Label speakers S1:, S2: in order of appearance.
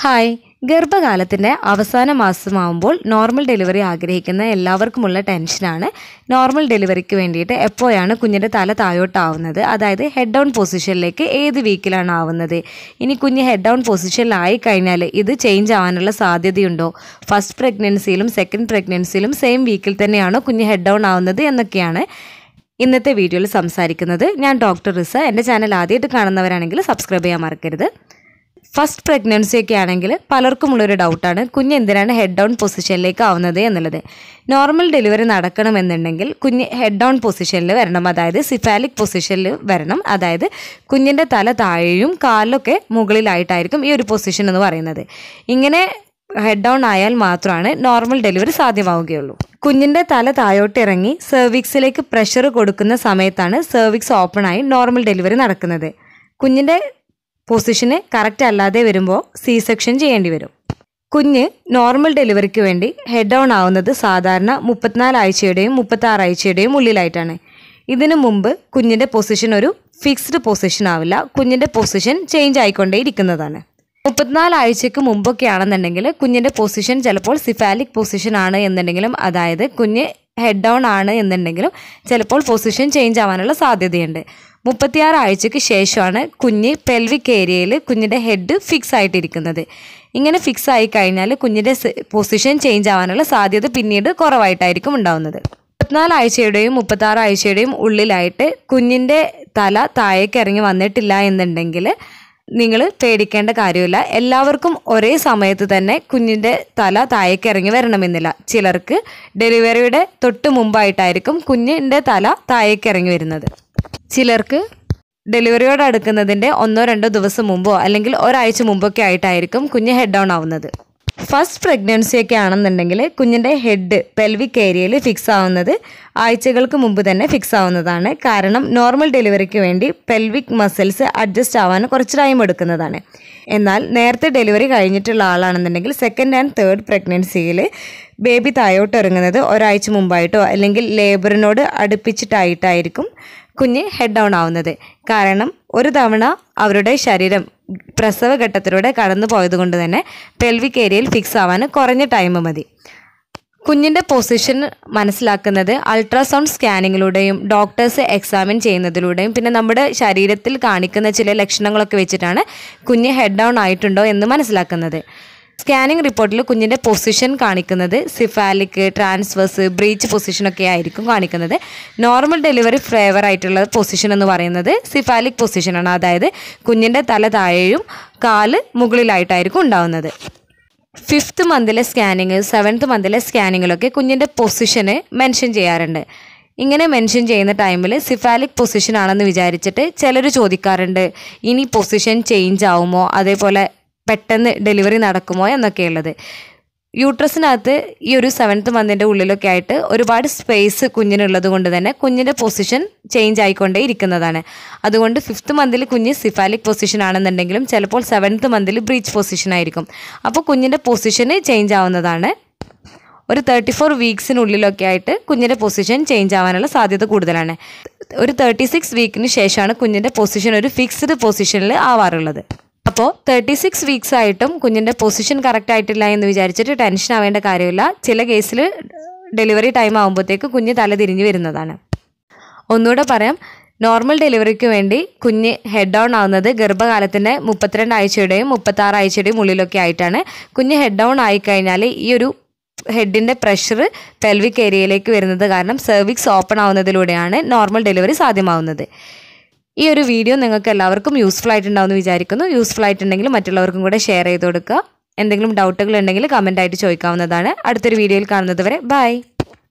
S1: hi ഗർഭകാലത്തിൻ്റെ അവസാന മാസമാകുമ്പോൾ normal delivery ആഗ്രഹിക്കുന്ന എല്ലാവർക്കുമുള്ള ടെൻഷനാണ് നോർമൽ ഡെലിവറിക്ക് വേണ്ടിയിട്ട് എപ്പോഴാണ് കുഞ്ഞിൻ്റെ തല താഴോട്ടാവുന്നത് അതായത് ഹെഡ് ഡൗൺ പൊസിഷനിലേക്ക് ഏത് വീക്കിലാണ് ആവുന്നത് ഇനി കുഞ്ഞ് ഹെഡ് ഡൗൺ പൊസിഷനിലായി കഴിഞ്ഞാൽ ഇത് ചേഞ്ച് ആവാനുള്ള സാധ്യതയുണ്ടോ ഫസ്റ്റ് പ്രഗ്നൻസിയിലും സെക്കൻഡ് പ്രഗ്നൻസിയിലും സെയിം വീക്കിൽ തന്നെയാണോ കുഞ്ഞ് ഹെഡ് ഡൗൺ ആവുന്നത് എന്നൊക്കെയാണ് ഇന്നത്തെ വീഡിയോയിൽ സംസാരിക്കുന്നത് ഞാൻ ഡോക്ടർ റിസ എൻ്റെ ചാനൽ ആദ്യമായിട്ട് കാണുന്നവരാണെങ്കിൽ സബ്സ്ക്രൈബ് ചെയ്യാൻ മറക്കരുത് ഫസ്റ്റ് പ്രഗ്നൻസി ഒക്കെ ആണെങ്കിൽ പലർക്കുമുള്ളൊരു ഡൗട്ടാണ് കുഞ്ഞ് എന്തിനാണ് ഹെഡ് ഡൗൺ പൊസിഷനിലേക്ക് ആവുന്നത് എന്നുള്ളത് നോർമൽ ഡെലിവറി നടക്കണമെന്നുണ്ടെങ്കിൽ കുഞ്ഞ് ഹെഡ് ഡൗൺ പൊസിഷനിൽ വരണം അതായത് സിഫാലിക് പൊസിഷനിൽ വരണം അതായത് കുഞ്ഞിൻ്റെ തല താഴെയും കാലൊക്കെ മുകളിലായിട്ടായിരിക്കും ഈ ഒരു പൊസിഷൻ എന്ന് പറയുന്നത് ഇങ്ങനെ ഹെഡ് ഡൗൺ ആയാൽ മാത്രമാണ് നോർമൽ ഡെലിവറി സാധ്യമാവുകയുള്ളൂ കുഞ്ഞിൻ്റെ തല താഴോട്ട് ഇറങ്ങി സെർവിക്സിലേക്ക് പ്രഷർ കൊടുക്കുന്ന സമയത്താണ് സെർവിക്സ് ഓപ്പൺ ആയി നോർമൽ ഡെലിവറി നടക്കുന്നത് കുഞ്ഞിൻ്റെ പൊസിഷന് കറക്റ്റ് അല്ലാതെ വരുമ്പോൾ സി സെക്ഷൻ ചെയ്യേണ്ടി വരും കുഞ്ഞ് നോർമൽ ഡെലിവറിക്ക് വേണ്ടി ഹെഡ് ഡൗൺ ആവുന്നത് സാധാരണ മുപ്പത്തിനാല് ആഴ്ചയുടെയും മുപ്പത്തി ആറ് ആഴ്ചയുടെയും ഉള്ളിലായിട്ടാണ് ഇതിനു മുമ്പ് കുഞ്ഞിൻ്റെ പൊസിഷൻ ഒരു ഫിക്സ്ഡ് പൊസിഷൻ ആവില്ല കുഞ്ഞിൻ്റെ പൊസിഷൻ ചേഞ്ച് ആയിക്കൊണ്ടേ ഇരിക്കുന്നതാണ് മുപ്പത്തിനാല് ആഴ്ചയ്ക്ക് മുമ്പൊക്കെ ആണെന്നുണ്ടെങ്കിൽ കുഞ്ഞിൻ്റെ പൊസിഷൻ ചിലപ്പോൾ സിഫാലിക് പൊസിഷൻ ആണ് എന്നുണ്ടെങ്കിലും അതായത് കുഞ്ഞ് ഹെഡ് ഡൗൺ ആണ് എന്നുണ്ടെങ്കിലും ചിലപ്പോൾ പൊസിഷൻ ചേഞ്ച് ആവാനുള്ള സാധ്യതയുണ്ട് മുപ്പത്തിയാറ് ആഴ്ചയ്ക്ക് ശേഷമാണ് കുഞ്ഞ് പെൽവിക് ഏരിയയിൽ കുഞ്ഞിൻ്റെ ഹെഡ് ഫിക്സ് ആയിട്ടിരിക്കുന്നത് ഇങ്ങനെ ഫിക്സ് ആയി കഴിഞ്ഞാൽ കുഞ്ഞിൻ്റെ പൊസിഷൻ ചേഞ്ച് ആവാനുള്ള സാധ്യത പിന്നീട് കുറവായിട്ടായിരിക്കും ഉണ്ടാവുന്നത് മുപ്പത്തിനാല് ആഴ്ചയുടെയും മുപ്പത്താറ് ആഴ്ചയുടെയും ഉള്ളിലായിട്ട് കുഞ്ഞിൻ്റെ തല താഴേക്ക് ഇറങ്ങി വന്നിട്ടില്ല എന്നുണ്ടെങ്കിൽ നിങ്ങൾ പേടിക്കേണ്ട കാര്യമില്ല എല്ലാവർക്കും ഒരേ സമയത്ത് തന്നെ കുഞ്ഞിൻ്റെ തല താഴേക്ക് ഇറങ്ങി വരണമെന്നില്ല ചിലർക്ക് ഡെലിവറിയുടെ തൊട്ട് മുമ്പായിട്ടായിരിക്കും കുഞ്ഞിൻ്റെ തല താഴേക്ക് ഇറങ്ങി വരുന്നത് ചിലർക്ക് ഡെലിവറിയോട് അടുക്കുന്നതിൻ്റെ ഒന്നോ രണ്ടോ ദിവസം മുമ്പോ അല്ലെങ്കിൽ ഒരാഴ്ച മുമ്പൊക്കെ ആയിട്ടായിരിക്കും കുഞ്ഞ് ഹെഡ് ഡൗൺ ആവുന്നത് ഫസ്റ്റ് പ്രഗ്നൻസി ഒക്കെ ആണെന്നുണ്ടെങ്കിൽ കുഞ്ഞിൻ്റെ ഹെഡ് പെൽവിക് ഏരിയയിൽ ഫിക്സ് ആവുന്നത് ആഴ്ചകൾക്ക് മുമ്പ് തന്നെ ഫിക്സ് ആവുന്നതാണ് കാരണം നോർമൽ ഡെലിവറിക്ക് വേണ്ടി പെൽവിക് മസിൽസ് അഡ്ജസ്റ്റ് ആവാൻ കുറച്ച് ടൈം എടുക്കുന്നതാണ് എന്നാൽ നേരത്തെ ഡെലിവറി കഴിഞ്ഞിട്ടുള്ള ആളാണെന്നുണ്ടെങ്കിൽ സെക്കൻഡ് ആൻഡ് തേർഡ് പ്രഗ്നൻസിയിൽ ബേബി താഴോട്ട് ഇറങ്ങുന്നത് ഒരാഴ്ച മുമ്പായിട്ടോ അല്ലെങ്കിൽ ലേബറിനോട് അടുപ്പിച്ചിട്ടായിട്ടായിരിക്കും കുഞ്ഞ് ഹെഡ് ഡൗൺ ആവുന്നത് കാരണം ഒരു തവണ അവരുടെ ശരീരം പ്രസവഘട്ടത്തിലൂടെ കടന്നു പോയത് കൊണ്ട് തന്നെ പെൽവിക് ഏരിയയിൽ ഫിക്സ് ആവാൻ കുറഞ്ഞ ടൈം മതി കുഞ്ഞിൻ്റെ പൊസിഷൻ മനസ്സിലാക്കുന്നത് അൾട്രാസൗണ്ട് സ്കാനിങ്ങിലൂടെയും ഡോക്ടേഴ്സ് എക്സാമിൻ ചെയ്യുന്നതിലൂടെയും പിന്നെ നമ്മുടെ ശരീരത്തിൽ കാണിക്കുന്ന ചില ലക്ഷണങ്ങളൊക്കെ വെച്ചിട്ടാണ് കുഞ്ഞ് ഹെഡ് ഡൗൺ ആയിട്ടുണ്ടോ എന്ന് മനസ്സിലാക്കുന്നത് സ്കാനിങ് റിപ്പോർട്ടിൽ കുഞ്ഞിൻ്റെ പൊസിഷൻ കാണിക്കുന്നത് സിഫാലിക് ട്രാൻസ്വേഴ്സ് ബ്രീച്ച് പൊസിഷനൊക്കെ ആയിരിക്കും കാണിക്കുന്നത് നോർമൽ ഡെലിവറി ഫേവർ ആയിട്ടുള്ള പൊസിഷൻ എന്ന് പറയുന്നത് സിഫാലിക് പൊസിഷനാണ് അതായത് കുഞ്ഞിൻ്റെ തല താഴെയും കാല് മുകളിലായിട്ടായിരിക്കും ഉണ്ടാവുന്നത് ഫിഫ്ത്ത് മന്തിലെ സ്കാനിങ് സെവൻത്ത് മന്തിലെ സ്കാനിങ്ങിലൊക്കെ കുഞ്ഞിൻ്റെ പൊസിഷന് മെൻഷൻ ചെയ്യാറുണ്ട് ഇങ്ങനെ മെൻഷൻ ചെയ്യുന്ന ടൈമിൽ സിഫാലിക് പൊസിഷൻ ആണെന്ന് വിചാരിച്ചിട്ട് ചിലർ ചോദിക്കാറുണ്ട് ഇനി പൊസിഷൻ ചേഞ്ച് ആവുമോ അതേപോലെ പെട്ടെന്ന് ഡെലിവറി നടക്കുമോ എന്നൊക്കെയുള്ളത് യൂട്രസിനകത്ത് ഈ ഒരു സെവൻത്ത് മന്തിൻ്റെ ഉള്ളിലൊക്കെ ആയിട്ട് ഒരുപാട് സ്പേസ് കുഞ്ഞിനുള്ളത് കൊണ്ട് തന്നെ കുഞ്ഞിൻ്റെ പൊസിഷൻ ചേഞ്ച് ആയിക്കൊണ്ടേ ഇരിക്കുന്നതാണ് അതുകൊണ്ട് ഫിഫ്ത്ത് മന്തിൽ കുഞ്ഞ് സിഫാലിക് പൊസിഷൻ ആണെന്നുണ്ടെങ്കിലും ചിലപ്പോൾ സെവൻത്ത് മന്തിൽ ബ്രീച്ച് പൊസിഷൻ ആയിരിക്കും അപ്പോൾ കുഞ്ഞിൻ്റെ പൊസിഷന് ചേഞ്ച് ആവുന്നതാണ് ഒരു തേർട്ടി ഫോർ വീക്സിനുള്ളിലൊക്കെ ആയിട്ട് കുഞ്ഞിൻ്റെ പൊസിഷൻ ചേഞ്ച് ആവാനുള്ള സാധ്യത കൂടുതലാണ് ഒരു തേർട്ടി സിക്സ് വീക്കിന് ശേഷമാണ് കുഞ്ഞിൻ്റെ പൊസിഷൻ ഒരു ഫിക്സ്ഡ് പൊസിഷനിൽ ആവാറുള്ളത് അപ്പോൾ തേർട്ടി സിക്സ് വീക്സ് ആയിട്ടും കുഞ്ഞിൻ്റെ പൊസിഷൻ കറക്റ്റ് ആയിട്ടില്ല എന്ന് വിചാരിച്ചിട്ട് ടെൻഷൻ ആവേണ്ട കാര്യമില്ല ചില കേസിൽ ഡെലിവറി ടൈം ആകുമ്പോഴത്തേക്ക് കുഞ്ഞ് തല തിരിഞ്ഞു വരുന്നതാണ് ഒന്നുകൂടെ പറയാം നോർമൽ ഡെലിവറിക്ക് വേണ്ടി കുഞ്ഞ് ഹെഡ് ഡൗൺ ആവുന്നത് ഗർഭകാലത്തിൻ്റെ മുപ്പത്തിരണ്ട് ആഴ്ചയുടെയും മുപ്പത്താറ് ആഴ്ചയുടെയും ഉള്ളിലൊക്കെ ആയിട്ടാണ് കുഞ്ഞ് ഹെഡ് ഡൗൺ ആയിക്കഴിഞ്ഞാൽ ഈ ഒരു ഹെഡിൻ്റെ പ്രഷർ പെൽവിക് ഏരിയയിലേക്ക് വരുന്നത് കാരണം സെർവിക്സ് ഓപ്പൺ ആവുന്നതിലൂടെയാണ് നോർമൽ ഡെലിവറി സാധ്യമാവുന്നത് ഈ ഒരു വീഡിയോ നിങ്ങൾക്ക് എല്ലാവർക്കും യൂസ്ഫുൾ ആയിട്ടുണ്ടാവുമെന്ന് വിചാരിക്കുന്നു യൂസ്ഫുൾ ആയിട്ടുണ്ടെങ്കിൽ മറ്റുള്ളവർക്കും കൂടെ ഷെയർ ചെയ്ത് കൊടുക്കുക എന്തെങ്കിലും ഡൗട്ടുകൾ ഉണ്ടെങ്കിൽ കമൻ്റ് ആയിട്ട് ചോദിക്കാവുന്നതാണ് അടുത്തൊരു വീഡിയോയിൽ കാണുന്നത് വരെ ബൈ